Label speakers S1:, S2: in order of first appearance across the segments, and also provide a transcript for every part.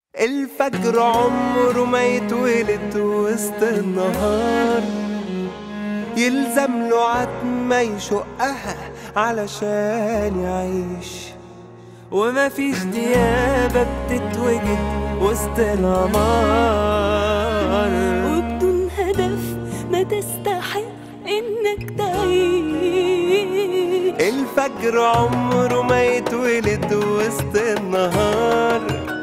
S1: الفجر عمره ما يتولد وسط النهار يلزم له عتمة يشقها علشان يعيش
S2: وما فيش ديابة بتتوجد وسط العمار
S3: وبدون هدف ما تستحق انك تعيش
S1: الفجر عمره ما يتولد وسط النهار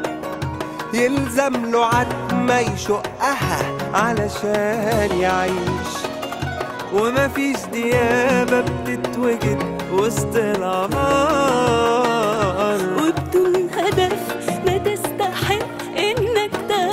S1: يلزم له عتمة يشقها علشان يعيش
S2: وما فيش ديابة بتتوجد وسط العمار
S3: وبدون هدف ما تستحق انك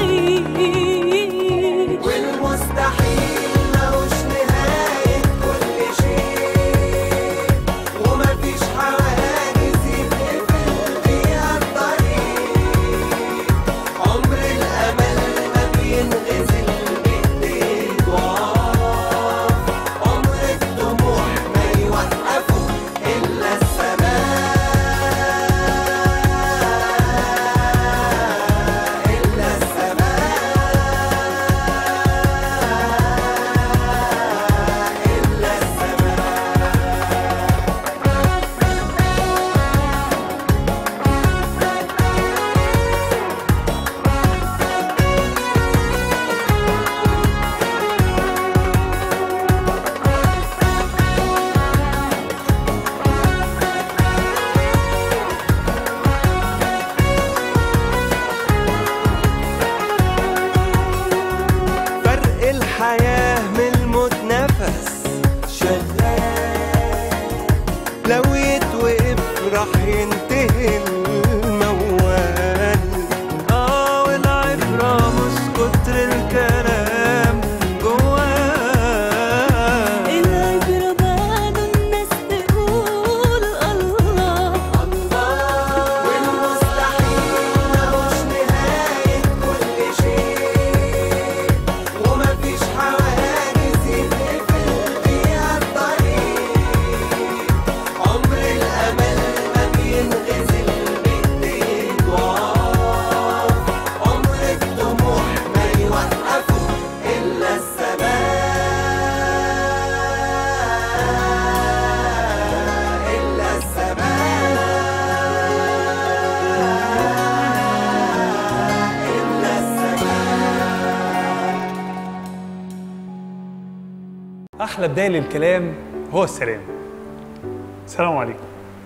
S3: تعيش
S1: والمستحيل ملوش نهاية كل شيء ومفيش حواجز يتقفل فيها الطريق عمر الأمل ما بينغزل بإيدين ضعاف عمر الطموح ما يوقفه إلا السماء إلا السماء إلا السماء فرق الحياة من الموت نفس شغال لو يتوقف راح ينتهي الموال
S2: اه والعبرة مش كتر الكلام جواه
S3: العبرة بعد الناس تقول الله
S1: والمستحيل ملوش نهاية كل شيء ومفيش حواجز يتقفل فيها الطريق عمر الأمل ما بينغزل بإيدين ضعاف عمر الطموح ما يوقفه إلا السماء إلا السماء إلا السماء
S4: احلى بدايه للكلام هو السلام السلام عليكم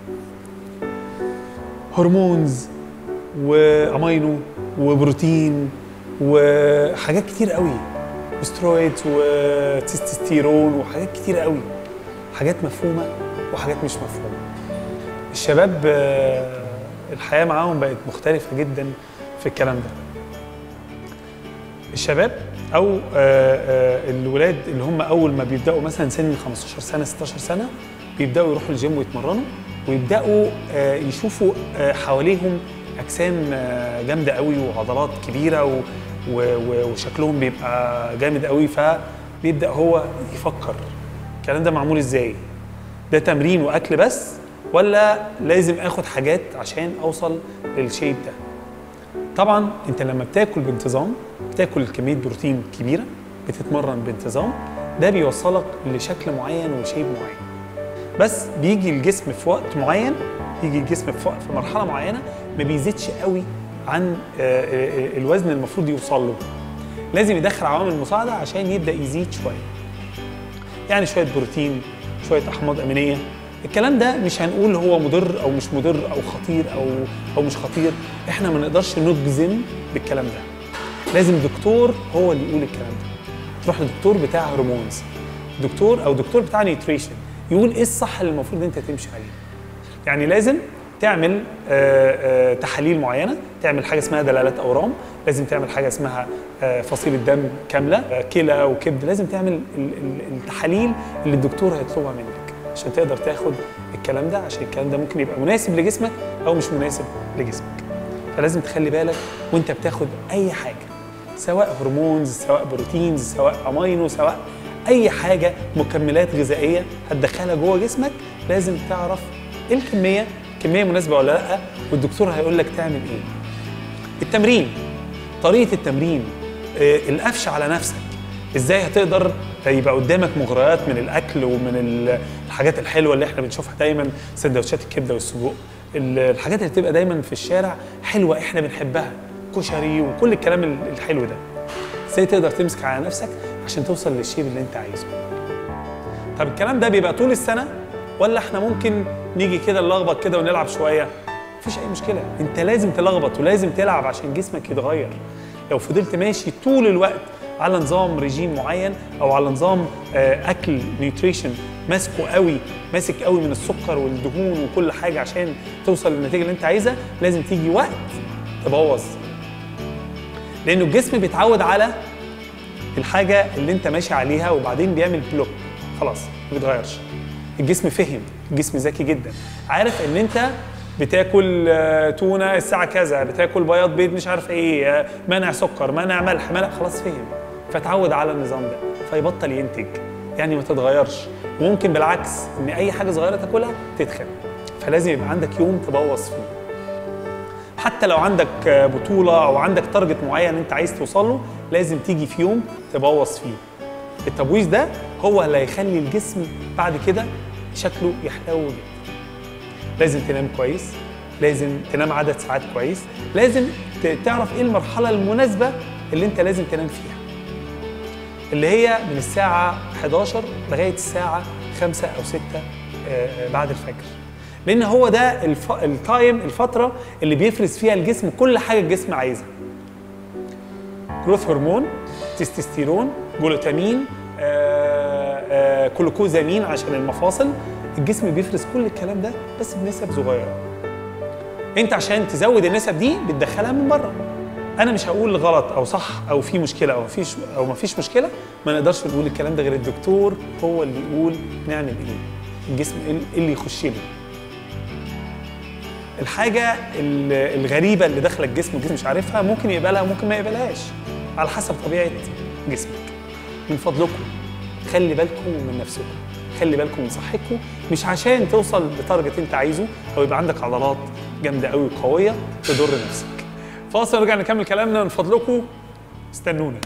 S4: هرمونز وامينو وبروتين وحاجات كتير قوي وسترويدز وتستوستيرون وحاجات كتير قوي حاجات مفهومه وحاجات مش مفهومه الشباب آه، الحياه معاهم بقت مختلفه جدا في الكلام ده الشباب او آه، آه، الولاد اللي هم اول ما بيبداوا مثلا سن 15 سنه 16 سنه بيبداوا يروحوا الجيم ويتمرنوا ويبداوا آه، يشوفوا آه، حواليهم اجسام آه، جامده قوي وعضلات كبيره و- و- و- وشكلهم بيبقى جامد قوي فبيبدا هو يفكر الكلام ده معمول ازاي ده تمرين واكل بس ولا لازم اخد حاجات عشان اوصل للشيب ده طبعا انت لما بتاكل بانتظام بتاكل كميه بروتين كبيره بتتمرن بانتظام ده بيوصلك لشكل معين وشيب معين بس بيجي الجسم في وقت معين يجي الجسم في وقت في مرحله معينه ما بيزيدش قوي عن آه، آه، الوزن المفروض يوصل له لازم يدخل عوامل مساعده عشان يبدا يزيد شويه يعني شويه بروتين شويه احماض امينيه الكلام ده مش هنقول هو مضر او مش مضر او خطير او او مش خطير احنا ما نقدرش نجزم بالكلام ده لازم دكتور هو اللي يقول الكلام ده تروح لدكتور بتاع هرمونز دكتور او دكتور بتاع نيوتريشن يقول ايه الصح اللي المفروض انت تمشي عليه يعني لازم تعمل آه، آه، تحاليل معينه تعمل حاجه اسمها دلالات اورام لازم تعمل حاجه اسمها آه، فصيله دم كامله آه، كلى وكبد لازم تعمل ال- ال- التحاليل اللي الدكتور هيطلبها منك عشان تقدر تاخد الكلام ده عشان الكلام ده ممكن يبقى مناسب لجسمك او مش مناسب لجسمك فلازم تخلي بالك وانت بتاخد اي حاجه سواء هرمونز سواء بروتينز سواء امينو سواء اي حاجه مكملات غذائيه هتدخلها جوه جسمك لازم تعرف ايه الكميه كميه مناسبه ولا لا والدكتور هيقول لك تعمل ايه التمرين طريقه التمرين آه، القفش على نفسك ازاي هتقدر يبقى قدامك مغريات من الاكل ومن ال- الحاجات الحلوه اللي احنا بنشوفها دايما سندوتشات الكبده والسجق ال- الحاجات اللي بتبقى دايما في الشارع حلوه احنا بنحبها كشري وكل الكلام ال- الحلو ده ازاي تقدر تمسك على نفسك عشان توصل للشيب اللي انت عايزه طب الكلام ده بيبقى طول السنه ولا احنا ممكن نيجي كده نلخبط كده ونلعب شويه مفيش اي مشكله انت لازم تلخبط ولازم تلعب عشان جسمك يتغير لو فضلت ماشي طول الوقت على نظام رجيم معين او على نظام آه، اكل نيوتريشن ماسكه قوي ماسك قوي من السكر والدهون وكل حاجه عشان توصل للنتيجه اللي انت عايزها لازم تيجي وقت تبوظ لانه الجسم بيتعود على الحاجه اللي انت ماشي عليها وبعدين بيعمل بلوك خلاص ما بيتغيرش الجسم فهم الجسم ذكي جدا عارف ان انت بتاكل آه، تونه الساعه كذا بتاكل بياض بيض مش عارف ايه آه، منع سكر منع ملح منع خلاص فهم فتعود على النظام ده فيبطل ينتج يعني ما تتغيرش وممكن بالعكس ان اي حاجه صغيره تاكلها تتخن فلازم يبقى عندك يوم تبوظ فيه حتى لو عندك بطوله او عندك تارجت معين انت عايز توصل له لازم تيجي في يوم تبوظ فيه التبويظ ده هو اللي هيخلي الجسم بعد كده شكله يحلو جدا لازم تنام كويس لازم تنام عدد ساعات كويس لازم ت- تعرف ايه المرحله المناسبه اللي انت لازم تنام فيها اللي هي من الساعه 11 لغايه الساعه 5 او 6 آه، بعد الفجر لان هو ده الف... التايم الفتره اللي بيفرز فيها الجسم كل حاجه الجسم عايزها جروث هرمون تستوستيرون جلوتامين آه، آه، كلوكوزامين عشان المفاصل الجسم بيفرز كل الكلام ده بس بنسب صغيره انت عشان تزود النسب دي بتدخلها من بره انا مش هقول غلط او صح او في مشكله او مفيش او مفيش مشكله ما نقدرش نقول الكلام ده غير الدكتور هو اللي يقول نعمل ايه الجسم ايه اللي يخش له الحاجه ال- الغريبه اللي داخله الجسم والجسم مش عارفها ممكن يقبلها وممكن ما يقبلهاش على حسب طبيعه جسمك من فضلكم خلي بالكم من نفسكم خلي بالكم من صحتكم مش عشان توصل لتارجت انت عايزه او يبقى عندك عضلات جامده قوي وقويه تضر نفسك فاصل نرجع نكمل كلامنا من فضلكم استنونا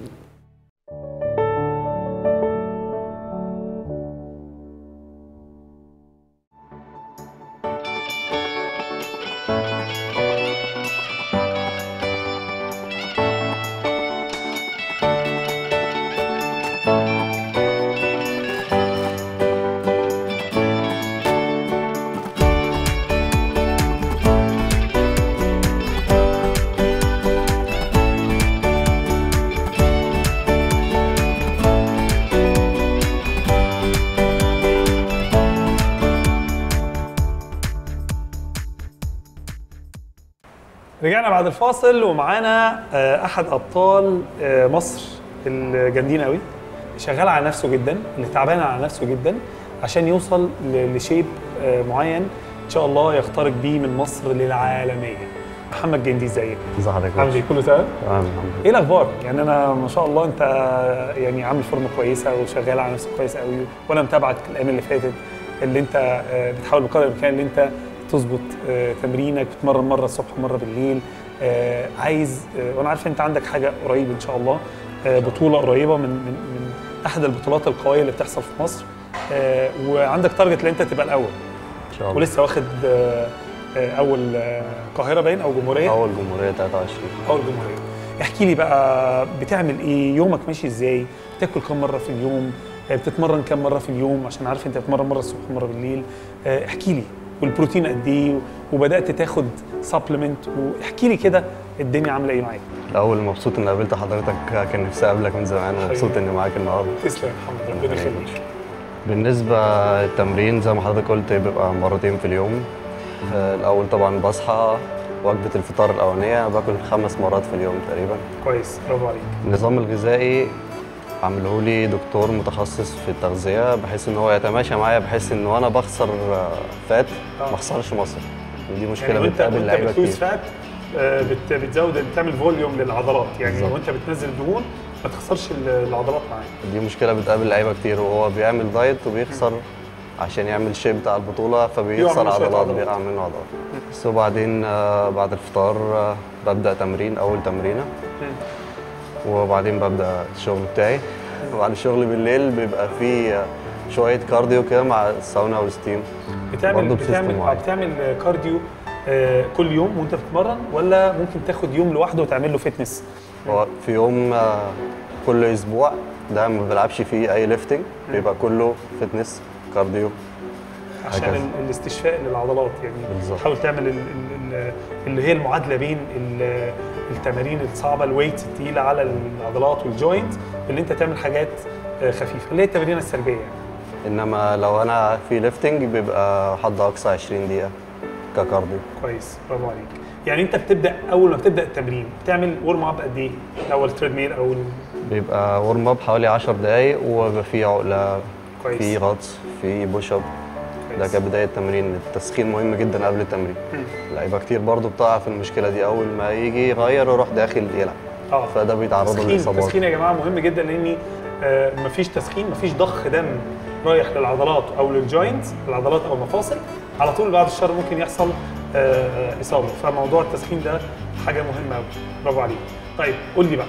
S4: رجعنا بعد الفاصل ومعانا آه، احد ابطال آه، مصر الجامدين قوي شغال على نفسه جدا اللي تعبان على نفسه جدا عشان يوصل ل- لشيب آه، معين ان شاء الله يخترق بيه من مصر للعالميه محمد جندي ازيك
S5: ازي حضرتك
S4: عامل ايه كله تمام
S5: تمام الحمد لله
S4: ايه الاخبار يعني انا ما شاء الله انت يعني عامل فورمه كويسه وشغال على نفسك كويس قوي وانا متابعك الايام اللي فاتت اللي انت آه، بتحاول بقدر الامكان اللي انت تظبط آه، تمرينك بتمرن مره الصبح ومره بالليل آه، عايز آه، وانا عارف انت عندك حاجه قريب ان شاء الله آه، بطوله قريبه من من من احد البطولات القويه اللي بتحصل في مصر آه، وعندك تارجت ان انت تبقى الاول
S5: ان شاء الله
S4: ولسه واخد آه، آه، اول آه، قاهره باين او جمهوريه
S5: اول جمهوريه 23
S4: اول جمهوريه احكي لي بقى بتعمل ايه يومك ماشي ازاي بتاكل كم مره في اليوم آه، بتتمرن كم مره في اليوم عشان عارف انت بتتمرن مره الصبح ومره بالليل آه، احكي لي والبروتين قد ايه وبدات تاخد سبلمنت واحكي لي كده الدنيا عامله ايه معاك
S5: الاول مبسوط ان قابلت حضرتك كان نفسي اقابلك من زمان ومبسوط
S4: حبيبي.
S5: اني معاك النهارده
S4: تسلم يا محمد ربنا يخليك
S5: بالنسبه للتمرين زي ما حضرتك قلت بيبقى مرتين في اليوم آه، الاول طبعا بصحى وجبه الفطار الاولانيه باكل خمس مرات في اليوم تقريبا
S4: كويس برافو عليك
S5: النظام الغذائي عامله لي دكتور متخصص في التغذيه بحيث ان هو يتماشى معايا بحيث ان وانا بخسر آه، فات
S4: آه.
S5: ما اخسرش مصر ودي مشكله
S4: يعني وانت
S5: بتقابل
S4: وانت
S5: لعيبه
S4: بتلوز
S5: كتير
S4: فات آه، بت- بتزود بتعمل فوليوم للعضلات يعني
S5: بالظبط.
S4: وانت بتنزل دهون ما تخسرش ال- العضلات معاك
S5: دي مشكله بتقابل لعيبه كتير وهو بيعمل دايت وبيخسر عشان يعمل شيب بتاع البطوله
S4: يقع
S5: فبيخسر
S4: منه شوية
S5: عضلات
S4: عضلات.
S5: بيقع منه عضلات بس وبعدين آه، بعد الفطار آه، ببدا تمرين اول تمرينه وبعدين ببدا الشغل بتاعي وبعد الشغل بالليل بيبقى فيه آه، شويه كارديو كده مع الساونا والستيم
S4: بتعمل
S5: برضه بسيستم
S4: بتعمل آه،
S5: معين.
S4: بتعمل كارديو آه، كل يوم وانت بتتمرن ولا ممكن تاخد يوم لوحده وتعمل له فتنس
S5: هو في يوم آه، كل اسبوع ده ما بلعبش فيه اي ليفتنج بيبقى كله فتنس كارديو
S4: عشان
S5: هكذا.
S4: ال- الاستشفاء للعضلات يعني
S5: بالظبط.
S4: تحاول تعمل ال- ال- ال- اللي هي المعادله بين ال- التمارين الصعبه الويت التقيله على العضلات والجوينت اللي انت تعمل حاجات آه، خفيفه اللي هي التمارين السلبيه يعني
S5: انما لو انا في ليفتنج بيبقى حد اقصى 20 دقيقه ككارديو
S4: كويس برافو عليك يعني انت بتبدا اول ما بتبدا التمرين بتعمل ورم اب قد ايه الاول تريد ميل او ال-
S5: بيبقى ورم اب حوالي 10 دقايق وبيبقى فيه عقله
S4: كويس.
S5: في غطس في بوش اب ده
S4: كويس.
S5: كبدايه التمرين التسخين مهم جدا قبل التمرين لعيبه كتير برضو بتقع في المشكله دي اول ما يجي يغير ويروح داخل يلعب
S4: اه
S5: فده بيتعرضوا
S4: تسخين
S5: للاصابات
S4: تسخين يا جماعه مهم جدا لان آه، مفيش تسخين مفيش ضخ دم رايح للعضلات او للجوينت العضلات او المفاصل على طول بعد الشر ممكن يحصل آه، آه، اصابه فموضوع التسخين ده حاجه مهمه قوي برافو عليك طيب قول لي بقى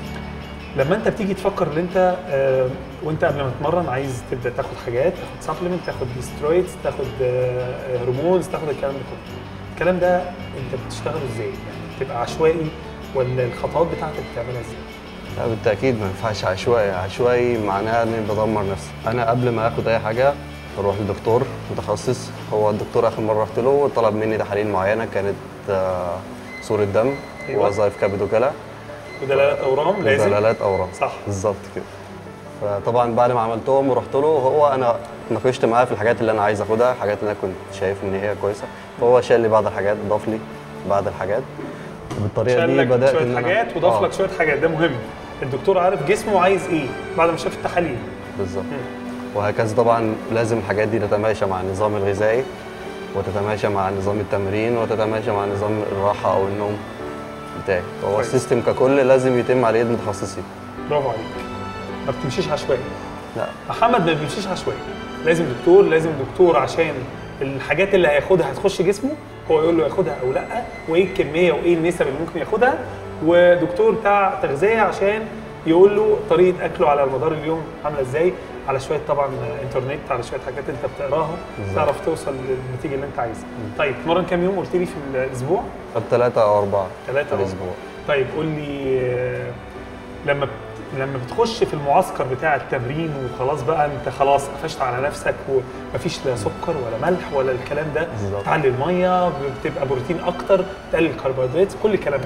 S4: لما انت بتيجي تفكر ان انت آه، وانت قبل ما تتمرن عايز تبدا تاخد حاجات تاخد سبلمنت تاخد سترويدز تاخد آه، هرمونز تاخد الكلام ده كله الكلام ده انت بتشتغله ازاي يعني بتبقى عشوائي ولا الخطوات بتاعتك بتعملها ازاي
S5: لا بالتاكيد ما ينفعش عشوائي عشوائي معناها اني بدمر نفسي انا قبل ما اخد اي حاجه بروح لدكتور متخصص هو الدكتور اخر مره رحت له طلب مني تحاليل معينه كانت آه، صوره دم
S4: أيوة.
S5: ووظائف كبد وكلى
S4: ودلالات اورام لازم
S5: دلالات اورام
S4: صح.
S5: بالظبط كده فطبعا بعد ما عملتهم ورحت له هو انا ناقشت معاه في الحاجات اللي انا عايز اخدها الحاجات اللي انا كنت شايف ان هي كويسه فهو شال لي بعض الحاجات ضاف لي بعض الحاجات بالطريقه
S4: شال
S5: دي
S4: لك
S5: بدات
S4: شويه
S5: ان انا
S4: حاجات وضاف
S5: آه،
S4: لك شويه حاجات ده مهم الدكتور عارف جسمه عايز ايه بعد ما شاف التحاليل
S5: بالظبط وهكذا طبعا لازم الحاجات دي تتماشى مع النظام الغذائي وتتماشى مع نظام التمرين وتتماشى مع نظام الراحه او النوم بتاعي هو
S4: كويس.
S5: السيستم ككل لازم يتم على يد متخصصين
S4: برافو عليك ما بتمشيش عشوائي
S5: لا
S4: محمد ما بيمشيش عشوائي لازم دكتور لازم دكتور عشان الحاجات اللي هياخدها هتخش جسمه هو يقول له ياخدها او لا وايه الكميه وايه النسب اللي ممكن ياخدها ودكتور بتاع تغذيه عشان يقول له طريقه اكله على مدار اليوم عامله ازاي على شويه طبعا انترنت على شويه حاجات انت بتقراها
S5: بالظبط.
S4: تعرف توصل للنتيجه اللي انت عايزها طيب تمرن كام يوم قلت لي في الاسبوع
S5: طب ثلاثة أو أربعة
S4: ثلاثة
S5: في الأسبوع
S4: طيب قول لي آه، لما بت- لما بتخش في المعسكر بتاع التمرين وخلاص بقى انت خلاص قفشت على نفسك ومفيش لا سكر ولا ملح ولا الكلام ده
S5: بالظبط.
S4: تعلي الميه بتبقى بروتين اكتر تقلل الكربوهيدرات كل الكلام ده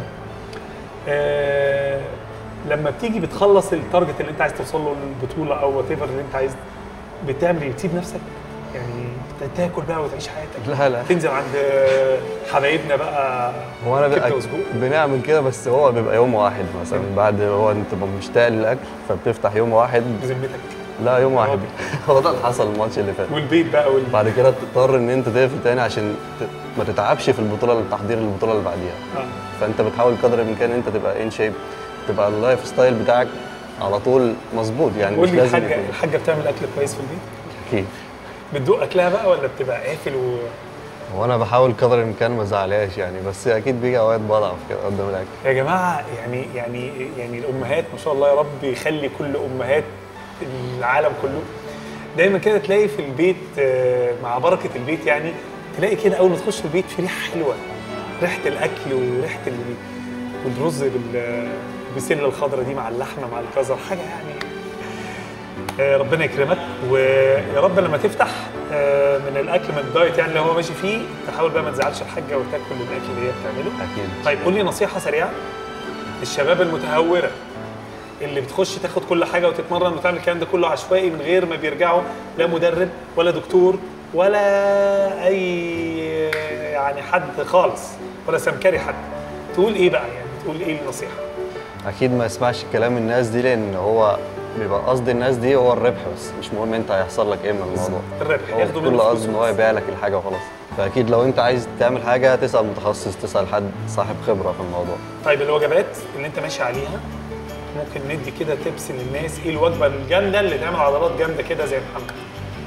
S4: آه لما بتيجي بتخلص التارجت اللي انت عايز توصل له البطوله او وات اللي انت عايز بتعمل ايه بتسيب نفسك يعني تاكل بقى وتعيش حياتك
S5: لا لا
S4: تنزل عند حبايبنا بقى
S5: هو أنا
S4: كبده
S5: بقى
S4: وسجق
S5: بنعمل كده بس هو بيبقى يوم واحد مثلا بعد هو أنت تبقى مشتاق للأكل فبتفتح يوم واحد
S4: بذمتك
S5: لا يوم واحد
S4: راجل.
S5: هو ده اللي حصل الماتش اللي فات
S4: والبيت بقى وال...
S5: بعد كده تضطر ان انت تقفل تاني عشان ت- ما تتعبش في البطوله التحضير للبطوله اللي بعديها
S4: آه.
S5: فانت بتحاول قدر الامكان ان انت تبقى ان شيب تبقى اللايف ستايل بتاعك على طول مظبوط يعني
S4: قول
S5: مش
S4: لي
S5: لازم
S4: الحاجه
S5: يكون
S4: الحاجه بتعمل اكل كويس في البيت
S5: اكيد
S4: بتدوق اكلها بقى ولا بتبقى قافل و...
S5: وانا بحاول قدر الامكان ما ازعلهاش يعني بس اكيد بيجي اوقات بضعف كده قدام الاكل
S4: يا جماعه يعني يعني يعني الامهات ما شاء الله يا رب يخلي كل امهات العالم كله دايما كده تلاقي في البيت آه، مع بركه البيت يعني تلاقي كده اول ما تخش البيت في ريحه حلوه ريحه الاكل وريحه ال... والرز بال بالبسله الخضراء دي مع اللحمه مع الجزر حاجه يعني آه، ربنا يكرمك ويا رب لما تفتح آه، من الاكل من الدايت يعني اللي هو ماشي فيه تحاول بقى ما تزعلش الحاجه وتاكل الاكل اللي هي بتعمله
S5: اكيد
S4: طيب قول لي نصيحه سريعه الشباب المتهوره اللي بتخش تاخد كل حاجه وتتمرن وتعمل الكلام ده كله عشوائي من غير ما بيرجعوا لا مدرب ولا دكتور ولا اي يعني حد خالص ولا سمكري حد تقول ايه بقى يعني تقول ايه النصيحه
S5: اكيد ما يسمعش كلام الناس دي لان هو بيبقى قصد الناس دي هو الربح بس مش مهم انت هيحصل لك ايه من الموضوع
S4: الربح
S5: هو
S4: ياخدوا
S5: كل
S4: منه فلوس
S5: قصد ان هو
S4: وبس.
S5: يبيع لك الحاجه وخلاص فاكيد لو انت عايز تعمل حاجه تسال متخصص تسال حد صاحب خبره في الموضوع
S4: طيب الوجبات اللي انت ماشي عليها ممكن ندي كده تبس للناس ايه الوجبه الجامده اللي تعمل عضلات جامده كده زي محمد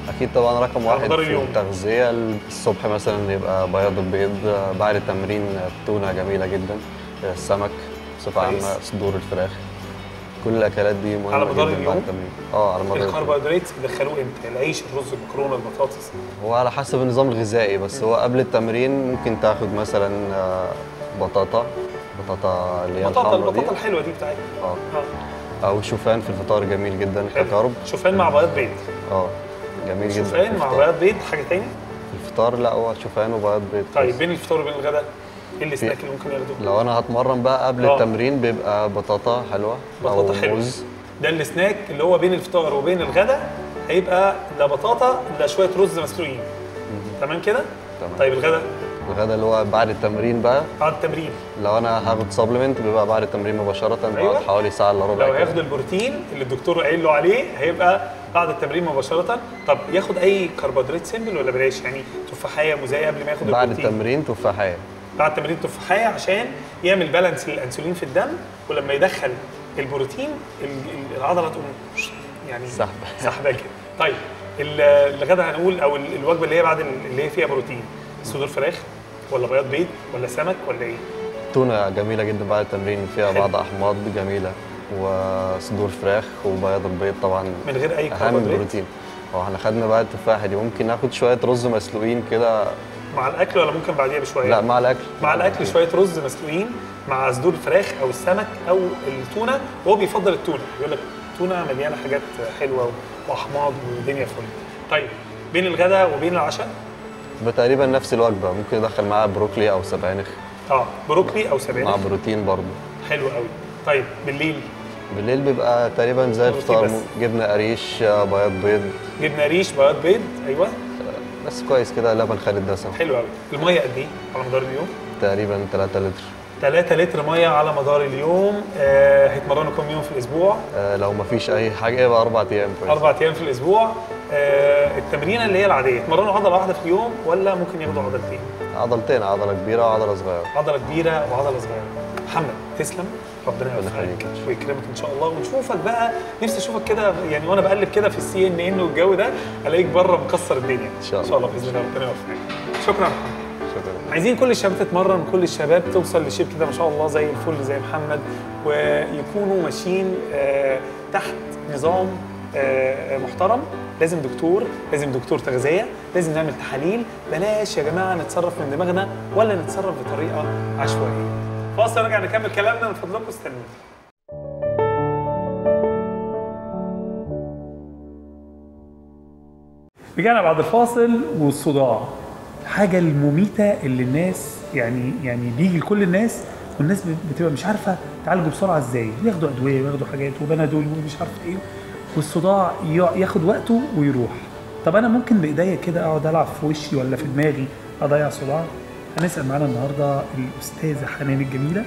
S5: اكيد طبعا رقم واحد
S4: مدار
S5: في
S4: اليوم.
S5: التغذيه الصبح مثلا يبقى بياض البيض بعد التمرين تونه جميله جدا السمك بصفه
S4: كويس.
S5: عامه صدور الفراخ كل الاكلات دي مهمه
S4: على مدار
S5: جدا
S4: اليوم؟
S5: بعد التمرين اه على مدار اليوم.
S4: الكربوهيدرات بيدخلوه امتى العيش الرز المكرونه البطاطس
S5: هو على حسب النظام الغذائي بس هو قبل التمرين ممكن تاخد مثلا آه، بطاطا بطاطا اللي هي
S4: البطاطا
S5: الحمرا دي
S4: البطاطا الحلوه دي بتاعتنا
S5: اه
S4: اه
S5: او شوفان في الفطار جميل جدا
S4: حلو.
S5: ككرب
S4: شوفان مع بياض بيض
S5: اه جميل جدا في
S4: شوفان مع
S5: الفطار.
S4: بياض بيض حاجه تاني
S5: في الفطار لا هو شوفان وبياض بيض
S4: طيب
S5: بس.
S4: بين الفطار وبين الغداء ايه السناك اللي ممكن ياخدوه
S5: لو انا هتمرن بقى قبل
S4: آه.
S5: التمرين بيبقى بطاطا حلوه
S4: بطاطا
S5: او
S4: حلوه
S5: موز
S4: ده السناك اللي هو بين الفطار وبين الغداء هيبقى لا بطاطا لا شويه رز مسلوقين تمام كده
S5: تمام.
S4: طيب الغداء
S5: الغدا اللي هو بعد التمرين بقى
S4: بعد التمرين
S5: لو انا هاخد سبلمنت بيبقى بعد التمرين مباشره
S4: أيوة.
S5: بعد حوالي ساعه الا ربع
S4: لو
S5: كده.
S4: هياخد البروتين اللي الدكتور قايل له عليه هيبقى بعد التمرين مباشره طب ياخد اي كربوهيدرات سيمبل ولا بلاش يعني تفاحيه موزايه قبل ما ياخد
S5: بعد
S4: البروتين
S5: التمرين تفاحيه
S4: بعد التمرين تفاحيه عشان يعمل بالانس للانسولين في الدم ولما يدخل البروتين ال- ال- العضله تقوم يعني
S5: سحبة.
S4: سحبه كده طيب ال- الغدا هنقول او ال- الوجبه اللي هي بعد ال- اللي هي فيها بروتين صدور فراخ ولا بياض بيض ولا سمك ولا ايه؟
S5: تونه جميله جدا بعد التمرين فيها
S4: حلو.
S5: بعض احماض جميله وصدور فراخ وبياض البيض طبعا
S4: من غير اي
S5: اهم
S4: كربوهيدرات
S5: بروتين هو احنا خدنا بقى التفاحه دي ممكن ناخد شويه رز مسلوقين كده
S4: مع الاكل ولا ممكن بعديها بشويه؟
S5: لا مع الاكل
S4: مع الاكل شويه رز مسلوقين مع صدور الفراخ او السمك او التونه وهو بيفضل التونه بيقول لك التونه مليانه حاجات حلوه واحماض ودنيا فل طيب بين الغداء وبين العشاء
S5: ده تقريبا نفس الوجبه ممكن ندخل معاها بروكلي او سبانخ
S4: اه بروكلي او
S5: مع
S4: سبانخ
S5: بروتين برضه
S4: حلو قوي طيب بالليل
S5: بالليل بيبقى تقريبا زي
S4: بروتين
S5: الفطار
S4: بس.
S5: جبنه قريش آه، بياض بيض
S4: جبنه ريش بياض بيض ايوه
S5: بس كويس كده لبن خالي الدسم
S4: حلو قوي الميه قد ايه على مدار اليوم؟
S5: تقريبا 3 لتر
S4: 3 لتر ميه على مدار اليوم آه هيتمرنوا كم يوم في الاسبوع؟
S5: آه لو مفيش اي حاجه يبقى اربع ايام كويس
S4: اربع ايام في الاسبوع آه التمرينه اللي هي العاديه يتمرنوا عضله واحده في اليوم ولا ممكن ياخدوا عضلتين؟
S5: عضلتين عضله كبيره وعضله صغيره
S4: عضله كبيره وعضله صغيره محمد تسلم ربنا
S5: ربنا
S4: يوفقك
S5: يخليك.
S4: ويكرمك ان شاء الله ونشوفك بقى نفسي اشوفك كده يعني وانا بقلب كده في السي ان ان والجو ده الاقيك بره مكسر الدنيا
S5: إن شاء
S4: ان شاء الله باذن الله ربنا يوفقك شكرا يا محمد
S5: شكرا
S4: عايزين كل الشباب تتمرن كل الشباب توصل لشيب كده ما شاء الله زي الفل زي محمد ويكونوا ماشيين آه، تحت نظام آه، محترم لازم دكتور لازم دكتور تغذيه لازم نعمل تحاليل بلاش يا جماعه نتصرف من دماغنا ولا نتصرف بطريقه عشوائيه فاصل نرجع نكمل كلامنا من فضلكم استنوني رجعنا بعد الفاصل والصداع حاجة المميتة اللي الناس يعني يعني بيجي لكل الناس والناس بتبقى مش عارفة تعالجه بسرعة ازاي ياخدوا أدوية وياخدوا حاجات وبنادول ومش عارف ايه والصداع يع- ياخد وقته ويروح طب أنا ممكن بإيديا كده أقعد ألعب في وشي ولا في دماغي أضيع صداع هنسأل معانا النهاردة الأستاذة حنان الجميلة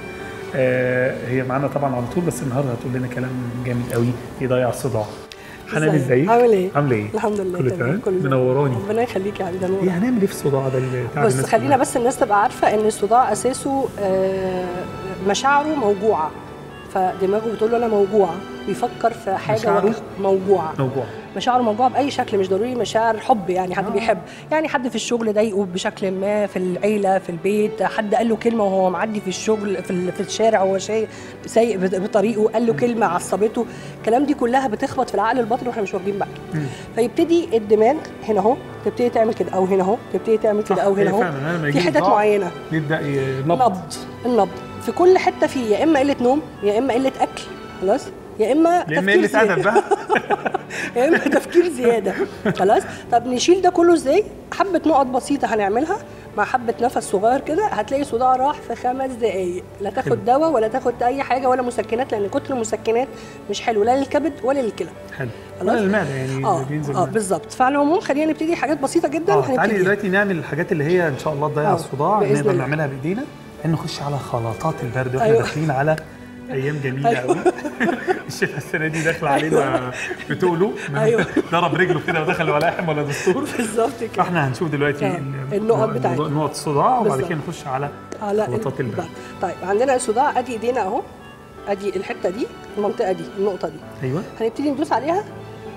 S4: آه هي معانا طبعا على طول بس النهارده هتقول لنا كلام جامد قوي يضيع الصداع حنان
S6: ازيك؟
S4: ازيك؟
S6: عامل ايه؟
S4: عامله ايه؟
S6: الحمد لله
S4: كله
S6: تمام كله زي
S4: منوراني
S6: الفل. ربنا يخليك يا حبيبي ده
S4: ايه
S6: نور
S4: هنعمل ايه في الصداع ده اللي تعب
S6: بس
S4: الناس
S6: خلينا
S4: كلها؟
S6: بس الناس تبقى عارفه ان الصداع اساسه آه، مشاعره موجوعه فدماغه بتقول له انا موجوعه بيفكر في حاجه
S4: مشاعره؟
S6: وجه- موجوعه
S4: موجوع
S6: مشاعره موجوعه باي شكل مش ضروري مشاعر حب يعني حد
S4: آه.
S6: بيحب يعني حد في الشغل ضايقه بشكل ما في العيله في البيت حد قال له كلمه وهو معدي في الشغل في, ال- في الشارع وهو شايف سايق بط- بطريقه قال له كلمه عصبته الكلام دي كلها بتخبط في العقل الباطن واحنا مش واخدين بالنا فيبتدي الدماغ هنا اهو تبتدي تعمل كده او هنا اهو تبتدي تعمل كده او هنا اهو في حتت معينه
S4: يبدا ينبض
S6: نبض النبض في كل حته فيه يا اما قله نوم يا اما قله اكل خلاص يا اما
S4: لان
S6: تفكير
S4: قله
S6: زيادة.
S4: ادب بقى
S6: يا اما تفكير زياده خلاص طب نشيل ده كله ازاي حبه نقط بسيطه هنعملها مع حبه نفس صغير كده هتلاقي صداع راح في خمس دقائق لا
S4: حلو.
S6: تاخد دواء ولا تاخد اي حاجه ولا مسكنات لان كتر المسكنات مش حلو لا للكبد ولا للكلى
S4: حلو
S6: خلاص؟
S4: ولا المعده يعني
S6: اه
S4: بينزل
S6: اه
S4: معدة.
S6: بالظبط فعلى العموم خلينا نبتدي حاجات بسيطه جدا
S4: اه تعالي
S6: هنبتدي
S4: دلوقتي نعمل الحاجات اللي هي ان شاء الله تضيع
S6: آه،
S4: الصداع
S6: بإذن
S4: نقدر
S6: الله.
S4: نعملها بايدينا ان نخش على خلطات البرد واحنا
S6: أيوة.
S4: داخلين على ايام جميله
S6: أيوة.
S4: قوي الشيخ السنه دي داخله علينا بتقوله
S6: أيوة.
S4: ضرب رجله كده ودخل ولا لحم ولا دستور
S6: بالظبط كده
S4: فاحنا هنشوف دلوقتي
S6: آه،
S4: ال-
S6: النقط
S4: موضوع-
S6: بتاعتنا.
S4: نقط الصداع وبعد
S6: بالظبط.
S4: كده نخش على
S6: على
S4: خلطات البرد
S6: طيب عندنا الصداع ادي ايدينا اهو ادي الحته دي المنطقه دي النقطه دي
S4: ايوه
S6: هنبتدي ندوس عليها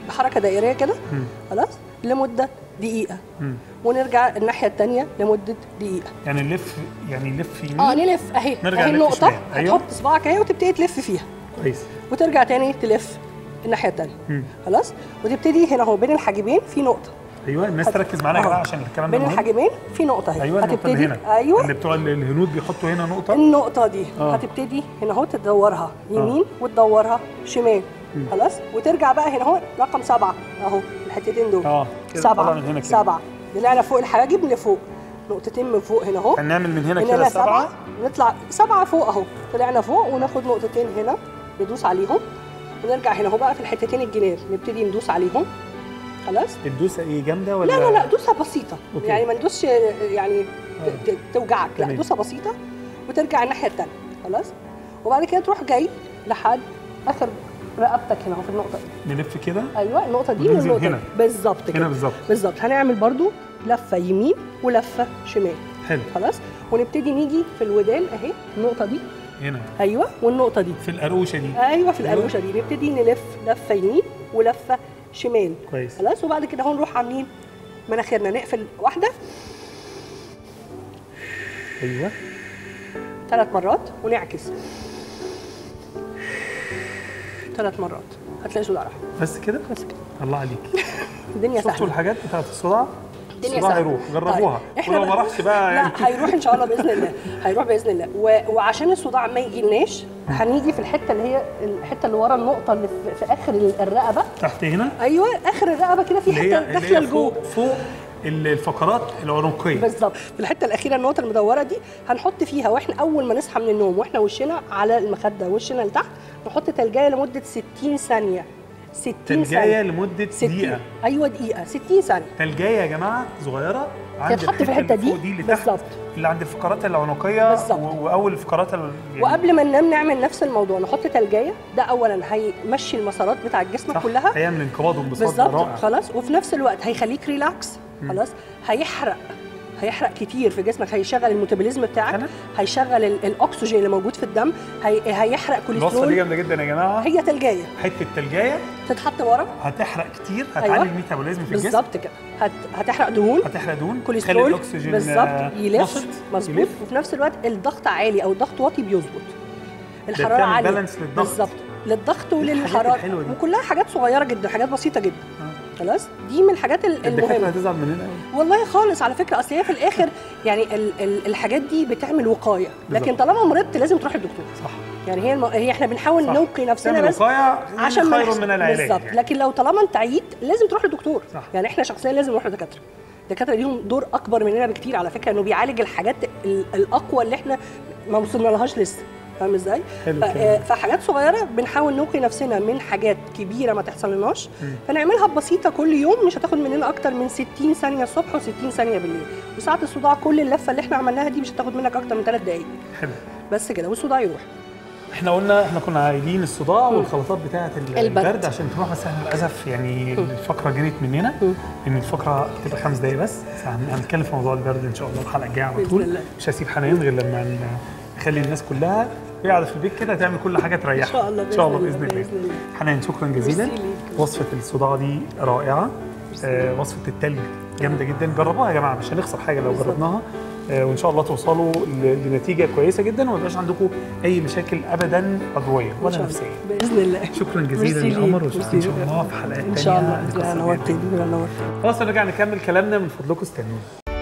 S6: بحركه دائريه كده خلاص لمده دقيقه
S4: مم.
S6: ونرجع الناحيه الثانيه لمده دقيقه
S4: يعني نلف يعني نلف يمين
S6: اه نلف اهي
S4: نرجع
S6: اهي
S4: نلف
S6: النقطه
S4: شمال. أيوة.
S6: هتحط صباعك اهي وتبتدي تلف فيها
S4: كويس
S6: وترجع تاني تلف الناحيه الثانيه
S4: مم.
S6: خلاص وتبتدي هنا اهو بين الحاجبين في نقطه
S4: ايوه الناس تركز معانا يا
S6: أهو.
S4: جماعه عشان الكلام ده
S6: بين
S4: مهم
S6: الحاجبين في نقطه اهي
S4: ايوه النقطه اللي هنا
S6: ايوه
S4: اللي بتوع ال- الهنود بيحطوا هنا نقطه
S6: النقطة دي
S4: آه.
S6: هتبتدي هنا اهو تدورها يمين وتدورها شمال خلاص وترجع بقى هنا اهو رقم سبعة اهو الحتتين دول
S4: اه كده طالع
S6: سبعة
S4: من هنا كده
S6: سبعة طلعنا فوق الحواجب لفوق نقطتين من فوق هنا اهو
S4: هنعمل من هنا
S6: من
S4: كده
S6: هنا
S4: سبعه
S6: نطلع سبعة فوق اهو طلعنا فوق وناخد نقطتين هنا ندوس عليهم ونرجع هنا اهو بقى في الحتتين الجناب نبتدي ندوس عليهم خلاص
S4: الدوسه ايه جامده ولا
S6: لا لا لا دوسه بسيطه
S4: أوكي.
S6: يعني ما ندوسش يعني ت- ت- توجعك لا
S4: تمام.
S6: دوسه بسيطه وترجع الناحيه الثانيه خلاص وبعد كده تروح جاي لحد اخر رقبتك هنا اهو في النقطه دي
S4: نلف كده
S6: ايوه النقطه دي
S4: وننزل
S6: والنقطه
S4: هنا.
S6: دي بالظبط كده
S4: هنا بالظبط
S6: بالظبط هنعمل برضو لفه يمين ولفه شمال
S4: حلو
S6: خلاص ونبتدي نيجي في الودان اهي النقطه دي
S4: هنا
S6: ايوه والنقطه دي
S4: في القروشه دي
S6: ايوه في
S4: أيوة.
S6: القروشه دي نبتدي نلف لفه يمين ولفه شمال
S4: كويس
S6: خلاص وبعد كده هو نروح عاملين مناخيرنا نقفل واحده
S4: ايوه
S6: ثلاث مرات ونعكس ثلاث مرات هتلاقي صداع راح
S4: بس كده
S6: بس كده
S4: الله عليك
S6: الدنيا
S4: شفتوا
S6: سهله
S4: الحاجات بتاعت الصداع
S6: الدنيا
S4: الصداع
S6: سهلة.
S4: هيروح جربوها
S6: طيب، إحنا
S4: ولو ما
S6: بقى-
S4: راحش بقى
S6: لا هيروح ان شاء الله باذن الله هيروح باذن الله و... وعشان الصداع ما يجيلناش هنيجي في الحته اللي هي الحته اللي ورا النقطه اللي في, في اخر الرقبه
S4: تحت هنا
S6: ايوه اخر الرقبه كده في
S4: اللي هي
S6: حته
S4: اللي
S6: داخله
S4: هي
S6: لجوه
S4: فوق فوق ال- الفقرات العنقيه
S6: بالظبط في الحته الاخيره النقطه المدوره دي هنحط فيها واحنا اول ما نصحى من النوم واحنا وشنا على المخده وشنا لتحت نحط تلجايه لمده 60 ثانيه 60
S4: تلجايه
S6: ثانيه
S4: لمده
S6: 60
S4: دقيقه
S6: ايوه دقيقه 60 ثانيه
S4: تلجايه يا جماعه صغيره عند
S6: تتحط في الحتة
S4: اللي فوق
S6: دي
S4: اللي تحت
S6: بالظبط.
S4: اللي عند الفقرات العنقيه
S6: بالظبط.
S4: و- واول الفقرات ال- يعني
S6: وقبل ما ننام نعمل نفس الموضوع نحط تلجايه ده اولا هيمشي المسارات بتاع جسمك
S4: صح،
S6: كلها
S4: هيعمل انقباض وانبساط
S6: بالظبط
S4: رائع
S6: خلاص وفي نفس الوقت هيخليك ريلاكس خلاص هيحرق هيحرق كتير في جسمك هيشغل الميتابوليزم بتاعك
S4: فعلا؟
S6: هيشغل ال- الاكسجين اللي موجود في الدم هي هيحرق
S4: الوصفه دي
S6: كوليسترول
S4: جامده جدا يا جماعه
S6: هي تلجايه
S4: حته تلجايه
S6: تتحط ورا
S4: هتحرق كتير هتعلي
S6: أيوة.
S4: الميتابوليزم في الجسم
S6: بالظبط كده هت... هتحرق دهون
S4: هتحرق دهون تخلي
S6: كوليسترول
S4: الاكسجين
S6: بالظبط
S4: آه،
S6: يلف
S4: نشط،
S6: مظبوط
S4: يلف.
S6: وفي نفس الوقت الضغط عالي او الضغط واطي بيظبط الحراره
S4: بتعمل
S6: عاليه
S4: بالانس للضغط.
S6: بالظبط للضغط
S4: الحاجات
S6: وللحراره
S4: الحلوة دي.
S6: وكلها حاجات صغيره جدا حاجات بسيطه جدا خلاص دي من الحاجات ال-
S4: الدكاتره
S6: المهمه
S4: هتزعل مننا قوي
S6: والله خالص على فكره اصل هي في الاخر يعني ال ال الحاجات دي بتعمل وقايه لكن
S4: بالظبط.
S6: طالما مرضت لازم تروح للدكتور
S4: صح
S6: يعني هي الم... هي احنا بنحاول
S4: صح.
S6: نوقي نفسنا
S4: تعمل
S6: بس
S4: وقايه
S6: عشان ما
S4: خير
S6: نحس-
S4: من العلاج
S6: بالظبط
S4: يعني.
S6: لكن لو طالما انت عييت لازم تروح لدكتور
S4: صح.
S6: يعني احنا شخصيا لازم نروح لدكاتره الدكاتره ليهم دور اكبر مننا بكتير على فكره انه بيعالج الحاجات ال- الاقوى اللي احنا ما وصلنا لهاش لسه فاهم ازاي؟
S4: حلو
S6: ف-
S4: الكلام.
S6: آه، فحاجات صغيره بنحاول نوقي نفسنا من حاجات كبيره ما تحصلناش فنعملها بسيطه كل يوم مش هتاخد مننا اكتر من 60 ثانيه الصبح و60 ثانيه بالليل وساعه الصداع كل اللفه اللي احنا عملناها دي مش هتاخد منك اكتر من 3 دقائق
S4: حلو
S6: بس كده والصداع يروح
S4: احنا قلنا احنا كنا عايدين الصداع والخلطات بتاعه ال-
S6: البرد.
S4: البرد عشان تروح بس احنا للاسف يعني الفقره جريت مننا ان الفقره تبقى خمس دقايق بس بس هن- هنتكلم في موضوع البرد ان شاء الله الحلقه الجايه على
S6: بإذن
S4: طول
S6: الله.
S4: مش هسيب حنان غير لما ن- نخلي الناس كلها قاعده في البيت كده تعمل كل حاجه تريحها
S6: إن شاء الله
S4: ان شاء الله
S6: بإذن
S4: باذن
S6: الله،
S4: الله
S6: بإذن الله.
S4: حنان شكرا جزيلا
S6: ميرسي ليك.
S4: وصفه الصداع دي رائعه آه وصفه التلج جامده جدا جربوها يا جماعه مش هنخسر حاجه لو
S6: بالظبط.
S4: جربناها آه وان شاء الله توصلوا ل- لنتيجه كويسه جدا وما يبقاش عندكم اي مشاكل ابدا عضويه
S6: إن
S4: ولا
S6: شاء الله.
S4: نفسيه
S6: باذن الله
S4: شكرا جزيلا
S6: ميرسي
S4: يا قمر
S6: ليك،
S4: واشوفكم ان شاء
S6: ميرسي.
S4: الله في حلقات
S6: ان شاء الله
S4: تانية
S6: باذن الله
S4: بقصة جديدة.
S6: نورتني نورتني
S4: خلاص نرجع نكمل كلامنا من فضلكم استنونا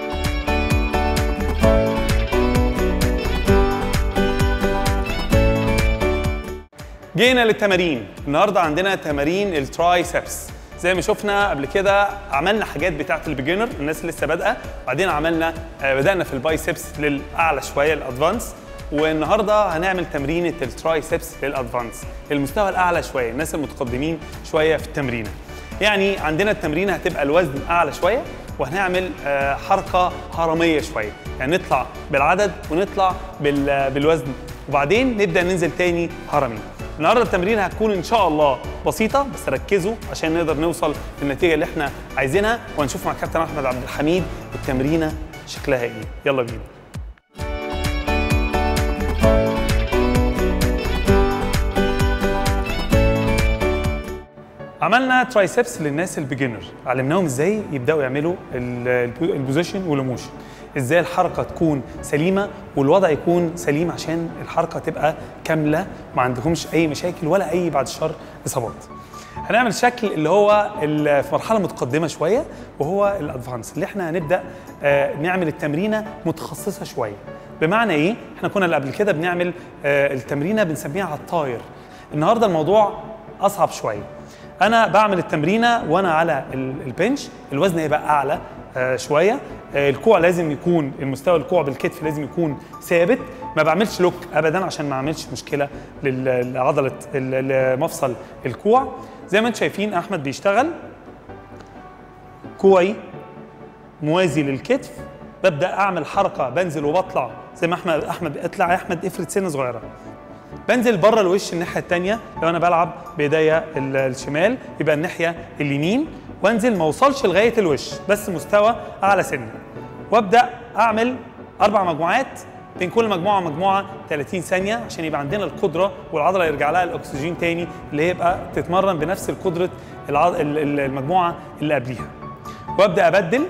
S4: جينا للتمارين النهارده عندنا تمارين الترايسبس زي ما شفنا قبل كده عملنا حاجات بتاعه البيجنر الناس اللي لسه بادئه بعدين عملنا آه، بدانا في البايسبس للاعلى شويه الادفانس والنهارده هنعمل تمرينه الترايسبس للادفانس للمستوى الاعلى شويه الناس المتقدمين شويه في التمرينه يعني عندنا التمرينه هتبقى الوزن اعلى شويه وهنعمل آه، حركه هرميه شويه يعني نطلع بالعدد ونطلع بال- بالوزن وبعدين نبدا ننزل تاني هرمي النهارده التمرين هتكون ان شاء الله بسيطه بس ركزوا عشان نقدر نوصل للنتيجه اللي احنا عايزينها وهنشوف مع كابتن احمد عبد الحميد التمرينه شكلها ايه يلا بينا عملنا ترايسبس للناس البيجنر علمناهم ازاي يبداوا يعملوا ال- البو- البوزيشن والايموشن ازاي الحركه تكون سليمه والوضع يكون سليم عشان الحركه تبقى كامله ما عندهمش اي مشاكل ولا اي بعد الشر اصابات هنعمل شكل اللي هو ال- في مرحله متقدمه شويه وهو الادفانس اللي احنا هنبدا آه، نعمل التمرينه متخصصه شويه بمعنى ايه احنا كنا اللي قبل كده بنعمل آه، التمرينه بنسميها على الطاير النهارده الموضوع اصعب شويه انا بعمل التمرينه وانا على ال- البنش الوزن هيبقى اعلى آه، شويه آه، الكوع لازم يكون المستوى الكوع بالكتف لازم يكون ثابت ما بعملش لوك ابدا عشان ما اعملش مشكله لل- لعضله ال- لمفصل الكوع زي ما انتم شايفين احمد بيشتغل كوعي موازي للكتف ببدا اعمل حركه بنزل وبطلع زي ما احمد احمد اطلع يا احمد افرد سنه صغيره بنزل بره الوش الناحيه الثانيه لو انا بلعب بايديا ال- الشمال يبقى الناحيه اليمين وانزل ما اوصلش لغايه الوش بس مستوى اعلى سنه وابدا اعمل اربع مجموعات بين كل مجموعه ومجموعه 30 ثانيه عشان يبقى عندنا القدره والعضله يرجع لها الاكسجين تاني اللي يبقى تتمرن بنفس القدره العض... ال- ال- المجموعه اللي قبليها وابدا ابدل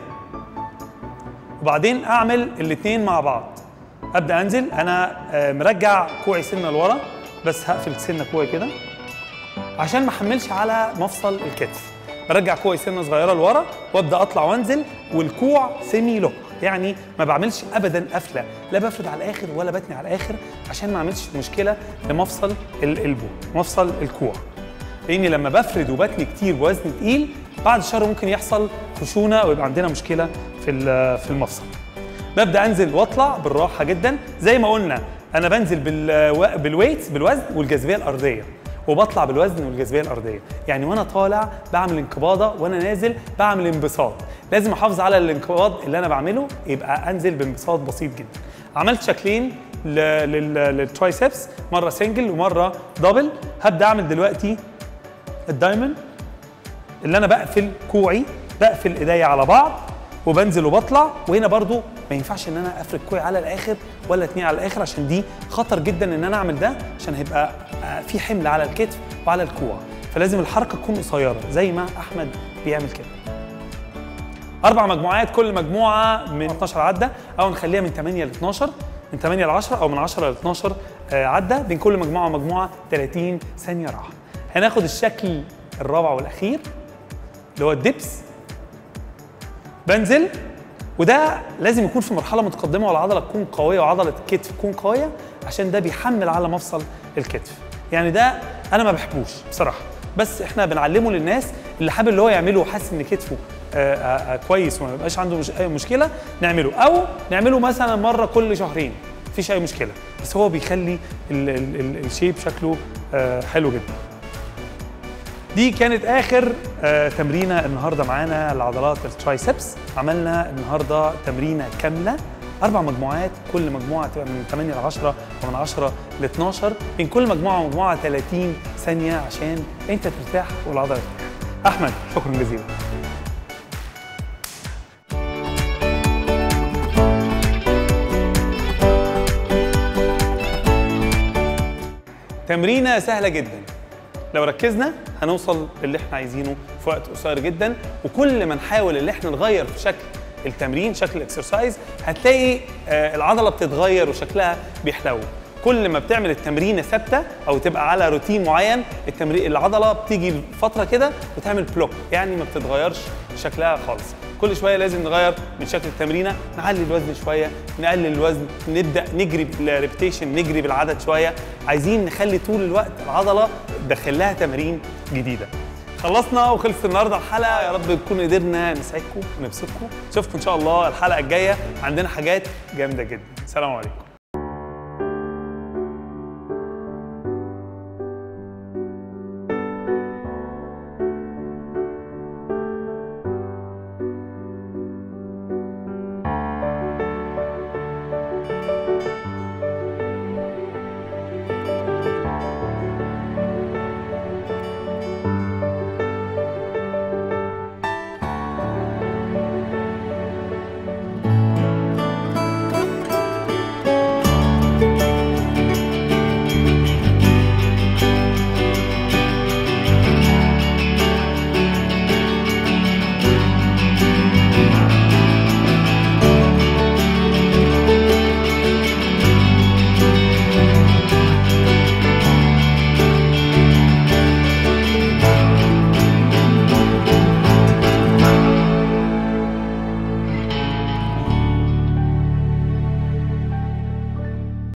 S4: وبعدين اعمل الاثنين مع بعض ابدا انزل انا آه، مرجع كوعي سنه لورا بس هقفل سنه كوعي كده عشان ما احملش على مفصل الكتف برجع كوعي سنه صغيره لورا وابدا اطلع وانزل والكوع سيمي لوك يعني ما بعملش ابدا قفله لا بفرد على الاخر ولا بتني على الاخر عشان ما اعملش مشكله لمفصل الالبو مفصل الكوع لاني لما بفرد وبتني كتير بوزن تقيل بعد الشهر ممكن يحصل خشونه ويبقى عندنا مشكله في ال- في المفصل ببدا انزل واطلع بالراحه جدا زي ما قلنا انا بنزل بال بالويت بالوزن والجاذبيه الارضيه وبطلع بالوزن والجاذبيه الارضيه يعني وانا طالع بعمل انقباضه وانا نازل بعمل انبساط لازم احافظ على الانقباض اللي انا بعمله يبقى انزل بانبساط بسيط جدا عملت شكلين ل- لل- للترايسبس مره سنجل ومره دبل هبدا اعمل دلوقتي الدايموند اللي انا بقفل كوعي بقفل ايديا على بعض وبنزل وبطلع وهنا برضو ما ينفعش ان انا افرد كوعي على الاخر ولا اتنيه على الاخر عشان دي خطر جدا ان انا اعمل ده عشان هيبقى آه، في حمل على الكتف وعلى الكوع فلازم الحركه تكون قصيره زي ما احمد بيعمل كده اربع مجموعات كل مجموعه من 12 عده او نخليها من 8 ل 12 من 8 ل 10 او من 10 ل 12 آه، عده بين كل مجموعه ومجموعه 30 ثانيه راحه هناخد الشكل الرابع والاخير اللي هو الدبس بنزل وده لازم يكون في مرحله متقدمه والعضله تكون قويه وعضله الكتف تكون قويه عشان ده بيحمل على مفصل الكتف يعني ده انا ما بحبوش بصراحه بس احنا بنعلمه للناس اللي حابب اللي هو يعمله وحاسس ان كتفه آه، آه، آه، كويس وما يبقاش عنده مش اي مشكله نعمله او نعمله مثلا مره كل شهرين مفيش اي مشكله بس هو بيخلي ال- ال- ال- الشيب شكله آه، حلو جدا دي كانت اخر آه تمرينه النهارده معانا لعضلات الترايسبس عملنا النهارده تمرينه كامله اربع مجموعات كل مجموعه تبقى من 8 ل 10 ومن 10 ل 12 بين كل مجموعه ومجموعه 30 ثانيه عشان انت ترتاح والعضله ترتاح احمد شكرا جزيلا تمرينه سهله جدا لو ركزنا هنوصل للي احنا عايزينه في وقت قصير جدا وكل ما نحاول اللي احنا نغير في شكل التمرين شكل الاكسرسايز هتلاقي آه، العضله بتتغير وشكلها بيحلو كل ما بتعمل التمرين ثابته او تبقى على روتين معين التمرين العضله بتيجي فتره كده وتعمل بلوك يعني ما بتتغيرش شكلها خالص كل شويه لازم نغير من شكل التمرينه نعلي الوزن شويه نقلل الوزن نبدا نجري بالريبتيشن نجري بالعدد شويه عايزين نخلي طول الوقت العضله داخل لها تمارين جديده خلصنا وخلصت النهارده الحلقه يا رب نكون قدرنا نسعدكم ونبسطكم اشوفكم ان شاء الله الحلقه الجايه عندنا حاجات جامده جدا سلام عليكم